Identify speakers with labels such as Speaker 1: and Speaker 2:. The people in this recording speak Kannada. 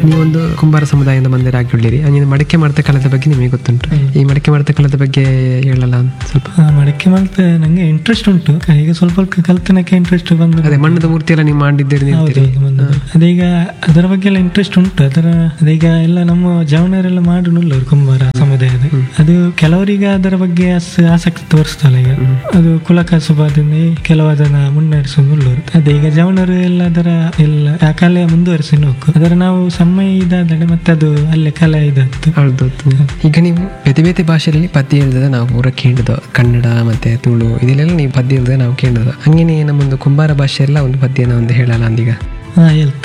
Speaker 1: ನೀವೊಂದು ಕುಂಬಾರ ಸಮುದಾಯದಿಂದ ಬಂದಿರಾಗಿಳ್ಳಿರಿ ಹಂಗೆ ಮಡಕೆ ಮಾಡ್ತಾ ಕಲದ ಬಗ್ಗೆ ನಿಮಗೆ ಗೊತ್ತುಂಟು ಈ ಮಡಕೆ ಮಾಡ್ತಾ ಕಲದ ಬಗ್ಗೆ ಹೇಳಲ್ಲ ಅಂತ ಸ್ವಲ್ಪ
Speaker 2: ಆ, ಮಡಕೆ ಮಾಡ್ತಾ ನಂಗೆ ಇಂಟ್ರೆಸ್ಟ್ ಉಂಟು ಈಗ ಸ್ವಲ್ಪ ಸ್ವಲ್ಪ ಕಲ್ತನಕ್ಕೆ ಇಂಟ್ರೆಸ್ಟ್ ಬಂದು
Speaker 1: ಅದೇ ಮಣ್ಣದ ಮೂರ್ತಿ ಎಲ್ಲ ನೀವು ಮಾಡಿದ್ದೀರಿ
Speaker 2: ಹೌದು,
Speaker 1: ನಿಲ್ತೀರಿ
Speaker 2: ಹೌದು, ಬಂದದ್ದು. ಅದೀಗ ಅದರ ಬಗ್ಗೆ ಎಲ್ಲ ಇಂಟ್ರೆಸ್ಟ್ ಉಂಟು ಅದರ ಅದೀಗ ಎಲ್ಲ ನಮ್ಮ ಜವನರೆಲ್ಲ ಮಾಡುನುಲ್ಲ ಅವ್ರು ಕುಂಬಾರ ಸಮುದಾಯದ ಅದು ಕೆಲವರಿಗೆ ಅದರ ಬಗ್ಗೆ ಅಷ್ಟು ಆಸಕ್ತಿ ತೋರಿಸ್ತಲ್ಲ ಈಗ ಅದು ಕುಲ ಕಸುಬಾದಿಂದ ಕೆಲವದನ್ನ ಮುನ್ನಡೆಸುವುಲ್ಲವರು ಅದೇ ಈಗ ಜವನರು ಎಲ್ಲ ಅದರ ಎಲ್ಲ ಆ ಕಲೆ ಮುಂದುವರಿಸಿ ಹೋಗು ಅದರ ನಾವು ಸಮಯ ಇದಾದರೆ ಮತ್ತೆ ಅದು ಅಲ್ಲೇ ಕಲೆ ಇದಾಗ್ತು
Speaker 1: ಹೌದು ಈಗ ನೀವು ಬೇತೆ ಬೇತೆ ಭಾಷೆಯಲ್ಲಿ ಪದ್ಯ ಹೇಳಿದ ನಾವು ಪೂರ ಕೇಳಿದ ಕನ್ನಡ ಮತ್ತೆ ತುಳು ಇದೆಲ್ಲ ನೀವು ಪದ್ಯ ಹೇಳಿದ ನಾವು ಕೇಳಿದ ಹಂಗೇನೆ ನಮ್ಮೊಂದು ಕುಂಬಾರ ಭಾಷೆ ಎಲ್ಲ ಒಂದು ಪದ್ಯನ ಒಂದು ಹೇಳಲ್ಲ ಅಂದೀಗ
Speaker 2: ಹಾ ಹೇಳ್ತೆ